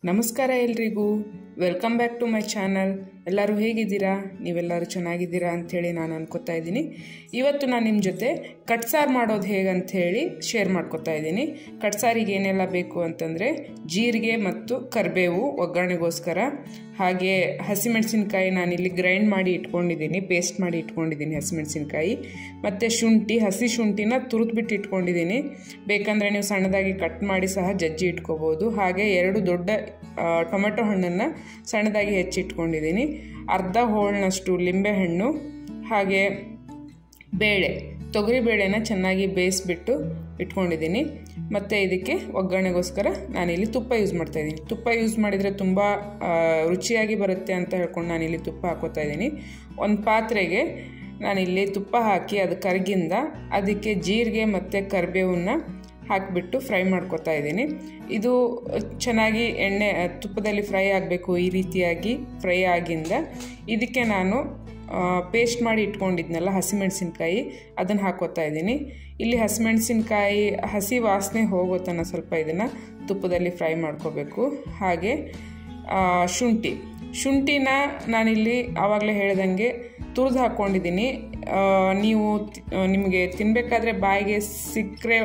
ನಮಸ್ಕಾರ ಎಲ್ರಿಗೂ welcome back to my channel ಎಲ್ಲರೂ ಹೇಗಿದ್ದೀರಾ ನೀವೆಲ್ಲರೂ ಚೆನ್ನಾಗಿದ್ದೀರಾ ಅಂಥೇಳಿ ನಾನು ಅನ್ಕೋತಾ ಇದ್ದೀನಿ ಇವತ್ತು ನಾನು ನಿಮ್ಮ ಜೊತೆ ಕಟ್ಸಾರು ಮಾಡೋದು ಹೇಗಂತ ಹೇಳಿ ಶೇರ್ ಮಾಡ್ಕೋತಾ ಇದ್ದೀನಿ ಕಟ್ಸಾರಿಗೆ ಏನೆಲ್ಲ ಬೇಕು ಅಂತಂದರೆ ಜೀರಿಗೆ ಮತ್ತು ಕರಿಬೇವು ಒಗ್ಗರಣೆಗೋಸ್ಕರ ಹಾಗೆ ಹಸಿಮೆಣಸಿನ್ಕಾಯಿ ನಾನಿಲ್ಲಿ ಗ್ರೈಂಡ್ ಮಾಡಿ ಇಟ್ಕೊಂಡಿದ್ದೀನಿ ಪೇಸ್ಟ್ ಮಾಡಿ ಇಟ್ಕೊಂಡಿದ್ದೀನಿ ಹಸಿಮೆಣಸಿನ್ಕಾಯಿ ಮತ್ತು ಶುಂಠಿ ಹಸಿ ಶುಂಠಿನ ತುರಿದ್ಬಿಟ್ಟು ಇಟ್ಕೊಂಡಿದ್ದೀನಿ ಬೇಕಂದರೆ ನೀವು ಸಣ್ಣದಾಗಿ ಕಟ್ ಮಾಡಿ ಸಹ ಜಜ್ಜಿ ಇಟ್ಕೋಬೋದು ಹಾಗೆ ಎರಡು ದೊಡ್ಡ ಆ, ಟೊಮೆಟೊ ಹಣ್ಣನ್ನು ಸಣ್ಣದಾಗಿ ಹೆಚ್ಚಿಟ್ಕೊಂಡಿದ್ದೀನಿ ಅರ್ಧ ಹೋಳಿನಷ್ಟು ಲಿಂಬೆಹಣ್ಣು ಹಾಗೆ ಬೇಳೆ ತೊಗರಿ ಬೇಳೆನ ಚೆನ್ನಾಗಿ ಬೇಯಿಸ್ಬಿಟ್ಟು ಇಟ್ಕೊಂಡಿದ್ದೀನಿ ಮತ್ತು ಇದಕ್ಕೆ ಒಗ್ಗರಣೆಗೋಸ್ಕರ ನಾನಿಲ್ಲಿ ತುಪ್ಪ ಯೂಸ್ ಮಾಡ್ತಾ ಇದ್ದೀನಿ ತುಪ್ಪ ಯೂಸ್ ಮಾಡಿದರೆ ತುಂಬ ಆ, ರುಚಿಯಾಗಿ ಬರುತ್ತೆ ಅಂತ ಹೇಳ್ಕೊಂಡು ನಾನಿಲ್ಲಿ ತುಪ್ಪ ಹಾಕೋತಾ ಇದ್ದೀನಿ ಒಂದು ಪಾತ್ರೆಗೆ ನಾನಿಲ್ಲಿ ತುಪ್ಪ ಹಾಕಿ ಅದು ಕರಗಿಂದ ಅದಕ್ಕೆ ಜೀರಿಗೆ ಮತ್ತು ಕರಿಬೇವನ್ನ ಹಾಕಿಬಿಟ್ಟು ಫ್ರೈ ಮಾಡ್ಕೊತಾ ಇದ್ದೀನಿ ಇದು ಚೆನ್ನಾಗಿ ಎಣ್ಣೆ ತುಪ್ಪದಲ್ಲಿ ಫ್ರೈ ಆಗಬೇಕು ಈ ರೀತಿಯಾಗಿ ಫ್ರೈ ಆಗಿಂದ ಇದಕ್ಕೆ ನಾನು ಪೇಸ್ಟ್ ಮಾಡಿ ಇಟ್ಕೊಂಡಿದ್ನಲ್ಲ ಹಸಿಮೆಣಸಿನ್ಕಾಯಿ ಅದನ್ನು ಹಾಕೋತಾ ಇದ್ದೀನಿ ಇಲ್ಲಿ ಹಸಿಮೆಣಸಿನ್ಕಾಯಿ ಹಸಿ ವಾಸನೆ ಹೋಗೋ ತನಕ ಸ್ವಲ್ಪ ಇದನ್ನು ತುಪ್ಪದಲ್ಲಿ ಫ್ರೈ ಮಾಡ್ಕೋಬೇಕು ಹಾಗೆ ಆ, ಶುಂಠಿ ಶುಂಠಿನ ನಾನಿಲ್ಲಿ ಆವಾಗಲೇ ಹೇಳ್ದಂಗೆ ತುರಿದು ಹಾಕ್ಕೊಂಡಿದ್ದೀನಿ ಆ, ನೀವು ತಿ- ಆ, ನಿಮಗೆ ತಿನ್ನಬೇಕಾದ್ರೆ ಬಾಯಿಗೆ ಸಿಕ್ಕರೆ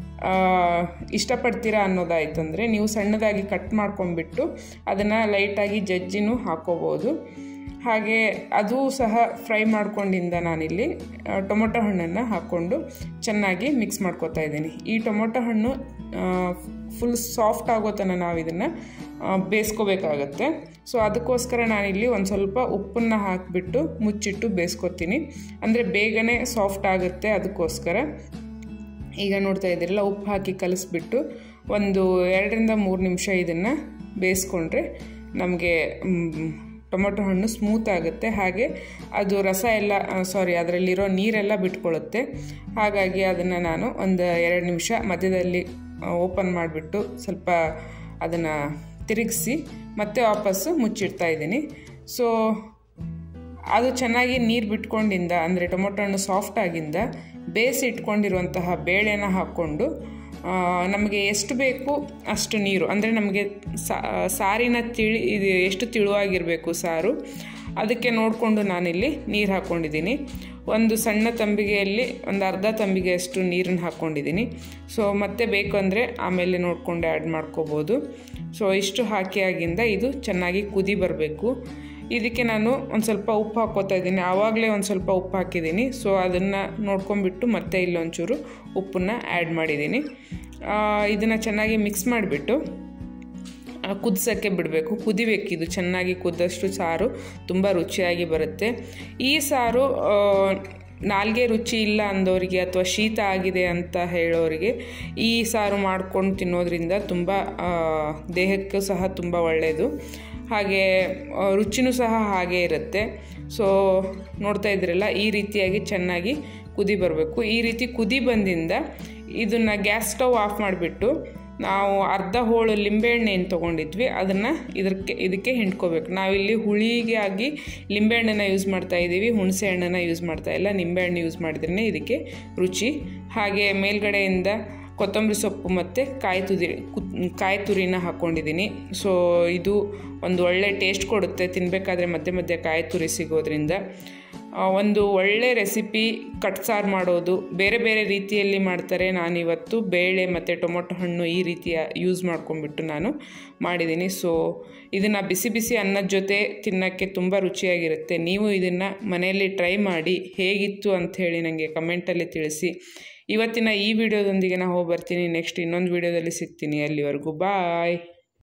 ಇಷ್ಟಪಡ್ತೀರಾ ಅನ್ನೋದಾಯ್ತಂದರೆ ನೀವು ಸಣ್ಣದಾಗಿ ಕಟ್ ಮಾಡ್ಕೊಂಡ್ಬಿಟ್ಟು ಅದನ್ನು ಲೈಟಾಗಿ ಜಜ್ಜಿನೂ ಹಾಕೋಬೋದು ಹಾಗೆ ಅದು ಸಹ ಫ್ರೈ ಮಾಡ್ಕೊಂಡಿಂದ ನಾನಿಲ್ಲಿ ಆ, ಟೊಮೊಟೊ ಹಣ್ಣನ್ನು ಹಾಕ್ಕೊಂಡು ಚೆನ್ನಾಗಿ ಮಿಕ್ಸ್ ಮಾಡ್ಕೊತಾ ಇದ್ದೀನಿ ಈ ಟೊಮೊಟೊ ಹಣ್ಣು ಫುಲ್ ಸಾಫ್ಟ್ ಆಗೋ ತನಕ ನಾವು ಇದನ್ನು ಬೇಯಿಸ್ಕೋಬೇಕಾಗತ್ತೆ ಸೊ ಅದಕ್ಕೋಸ್ಕರ ನಾನಿಲ್ಲಿ ಒಂದು ಸ್ವಲ್ಪ ಉಪ್ಪನ್ನು ಹಾಕಿಬಿಟ್ಟು ಮುಚ್ಚಿಟ್ಟು ಬೇಯಿಸ್ಕೊತೀನಿ ಅಂದರೆ ಬೇಗನೆ ಸಾಫ್ಟ್ ಆಗುತ್ತೆ ಅದಕ್ಕೋಸ್ಕರ ಈಗ ನೋಡ್ತಾ ಇದ್ದೀರಲ್ಲ ಉಪ್ಪು ಹಾಕಿ ಕಲಿಸ್ಬಿಟ್ಟು ಒಂದು ಎರಡರಿಂದ ಮೂರು ನಿಮಿಷ ಇದನ್ನು ಬೇಯಿಸ್ಕೊಂಡ್ರೆ ನಮಗೆ ಟೊಮೊಟೊ ಹಣ್ಣು ಸ್ಮೂತ್ ಆಗುತ್ತೆ ಹಾಗೆ ಅದು ರಸ ಎಲ್ಲ ಸಾರಿ ಅದರಲ್ಲಿರೋ ನೀರೆಲ್ಲ ಬಿಟ್ಕೊಳ್ಳುತ್ತೆ ಹಾಗಾಗಿ ಅದನ್ನು ನಾನು ಒಂದು ಎರಡು ನಿಮಿಷ ಮಧ್ಯದಲ್ಲಿ ಓಪನ್ ಮಾಡಿಬಿಟ್ಟು ಸ್ವಲ್ಪ ಅದನ್ನು ತಿರುಗಿಸಿ ಮತ್ತೆ ವಾಪಸ್ಸು ಮುಚ್ಚಿಡ್ತಾ ಇದ್ದೀನಿ ಸೊ ಅದು ಚೆನ್ನಾಗಿ ನೀರು ಬಿಟ್ಕೊಂಡಿಂದ ಅಂದರೆ ಟೊಮೊಟೊ ಹಣ್ಣು ಸಾಫ್ಟ್ ಆಗಿಂದ ಬೇಯಿಸಿ ಇಟ್ಕೊಂಡಿರುವಂತಹ ಬೇಳೆನ ಹಾಕ್ಕೊಂಡು ಆ, ನಮಗೆ ಎಷ್ಟು ಬೇಕು ಅಷ್ಟು ನೀರು ಅಂದರೆ ನಮಗೆ ಸಾ- ಸಾರಿನ ತಿಳಿ ಇದು ಎಷ್ಟು ತಿಳುವಾಗಿರಬೇಕು ಸಾರು ಅದಕ್ಕೆ ನೋಡಿಕೊಂಡು ನಾನಿಲ್ಲಿ ನೀರು ಹಾಕ್ಕೊಂಡಿದ್ದೀನಿ ಒಂದು ಸಣ್ಣ ತಂಬಿಗೆಯಲ್ಲಿ ಒಂದು ಅರ್ಧ ತಂಬಿಗೆಯಷ್ಟು ನೀರನ್ನು ಹಾಕ್ಕೊಂಡಿದ್ದೀನಿ ಸೊ ಮತ್ತೆ ಬೇಕು ಅಂದರೆ ಆಮೇಲೆ ನೋಡಿಕೊಂಡು ಆ್ಯಡ್ ಮಾಡ್ಕೋಬೋದು ಸೊ ಇಷ್ಟು ಹಾಕಿ ಆಗಿಂದ ಇದು ಚೆನ್ನಾಗಿ ಕುದಿ ಬರಬೇಕು ಇದಕ್ಕೆ ನಾನು ಒಂದು ಸ್ವಲ್ಪ ಉಪ್ಪು ಹಾಕ್ಕೋತಾ ಇದ್ದೀನಿ ಆವಾಗಲೇ ಒಂದು ಸ್ವಲ್ಪ ಉಪ್ಪು ಹಾಕಿದ್ದೀನಿ ಸೊ ಅದನ್ನು ನೋಡ್ಕೊಂಬಿಟ್ಟು ಮತ್ತೆ ಇಲ್ಲೊಂಚೂರು ಉಪ್ಪನ್ನ ಆ್ಯಡ್ ಮಾಡಿದ್ದೀನಿ ಇದನ್ನು ಚೆನ್ನಾಗಿ ಮಿಕ್ಸ್ ಮಾಡಿಬಿಟ್ಟು ಕುದಿಸೋಕ್ಕೆ ಬಿಡಬೇಕು ಕುದಿಬೇಕು ಇದು ಚೆನ್ನಾಗಿ ಕುದ್ದಷ್ಟು ಸಾರು ತುಂಬ ರುಚಿಯಾಗಿ ಬರುತ್ತೆ ಈ ಸಾರು ಆ, ನಾಲ್ಗೆ ರುಚಿ ಇಲ್ಲ ಅಂದವರಿಗೆ ಅಥವಾ ಶೀತ ಆಗಿದೆ ಅಂತ ಹೇಳೋರಿಗೆ ಈ ಸಾರು ಮಾಡ್ಕೊಂಡು ತಿನ್ನೋದ್ರಿಂದ ತುಂಬ ಆ, ದೇಹಕ್ಕೂ ಸಹ ತುಂಬ ಒಳ್ಳೆಯದು ಹಾಗೆ ಆ, ರುಚಿನೂ ಸಹ ಹಾಗೇ ಇರುತ್ತೆ ಸೊ ನೋಡ್ತಾ ಇದ್ರಲ್ಲ ಈ ರೀತಿಯಾಗಿ ಚೆನ್ನಾಗಿ ಕುದಿ ಬರಬೇಕು ಈ ರೀತಿ ಕುದಿ ಬಂದಿಂದ ಇದನ್ನು ಗ್ಯಾಸ್ ಸ್ಟವ್ ಆಫ್ ಮಾಡಿಬಿಟ್ಟು ನಾವು ಅರ್ಧ ಹೋಳು ಲಿಂಬೆಹಣ್ಣು ಏನು ತೊಗೊಂಡಿದ್ವಿ ಅದನ್ನು ಇದಕ್ಕೆ ಇದಕ್ಕೆ ಹಿಂಡ್ಕೋಬೇಕು ನಾವಿಲ್ಲಿ ಹುಳಿಗೆ ಆಗಿ ಲಿಂಬೆಹಣ್ಣನ್ನು ಯೂಸ್ ಮಾಡ್ತಾ ಇದ್ದೀವಿ ಹುಣಸೆ ಹಣ್ಣನ್ನು ಯೂಸ್ ಮಾಡ್ತಾ ಇಲ್ಲ ನಿಂಬೆಹಣ್ಣು ಯೂಸ್ ಮಾಡಿದ್ರೇ ಇದಕ್ಕೆ ರುಚಿ ಹಾಗೆ ಮೇಲ್ಗಡೆಯಿಂದ ಕೊತ್ತಂಬರಿ ಸೊಪ್ಪು ಮತ್ತು ಕಾಯಿ ತುದಿ ಕುತ್ ಕಾಯಿ ತುರಿನ ಹಾಕ್ಕೊಂಡಿದ್ದೀನಿ ಸೊ ಇದು ಒಂದು ಒಳ್ಳೆ ಟೇಸ್ಟ್ ಕೊಡುತ್ತೆ ತಿನ್ನಬೇಕಾದ್ರೆ ಮಧ್ಯೆ ಮಧ್ಯೆ ಕಾಯಿ ತುರಿ ಸಿಗೋದ್ರಿಂದ ಆ, ಒಂದು ಒಳ್ಳೆ ರೆಸಿಪಿ ಕಟ್ಸಾರು ಮಾಡೋದು ಬೇರೆ ಬೇರೆ ರೀತಿಯಲ್ಲಿ ಮಾಡ್ತಾರೆ ನಾನಿವತ್ತು ಬೇಳೆ ಮತ್ತು ಟೊಮೊಟೊ ಹಣ್ಣು ಈ ರೀತಿಯ ಯೂಸ್ ಮಾಡ್ಕೊಂಡ್ಬಿಟ್ಟು ನಾನು ಮಾಡಿದ್ದೀನಿ ಸೊ ಇದನ್ನು ಬಿಸಿ ಬಿಸಿ ಅನ್ನದ ಜೊತೆ ತಿನ್ನೋಕ್ಕೆ ತುಂಬ ರುಚಿಯಾಗಿರುತ್ತೆ ನೀವು ಇದನ್ನು ಮನೆಯಲ್ಲಿ ಟ್ರೈ ಮಾಡಿ ಹೇಗಿತ್ತು ಅಂಥೇಳಿ ನನಗೆ ಕಮೆಂಟಲ್ಲಿ ತಿಳಿಸಿ ಇವತ್ತಿನ ಈ ವಿಡಿಯೋದೊಂದಿಗೆ ನಾನು ಹೋಗಿ ಬರ್ತೀನಿ ನೆಕ್ಸ್ಟ್ ಇನ್ನೊಂದು ವಿಡಿಯೋದಲ್ಲಿ ಸಿಗ್ತೀನಿ ಅಲ್ಲಿವರೆಗೂ ಬಾಯ್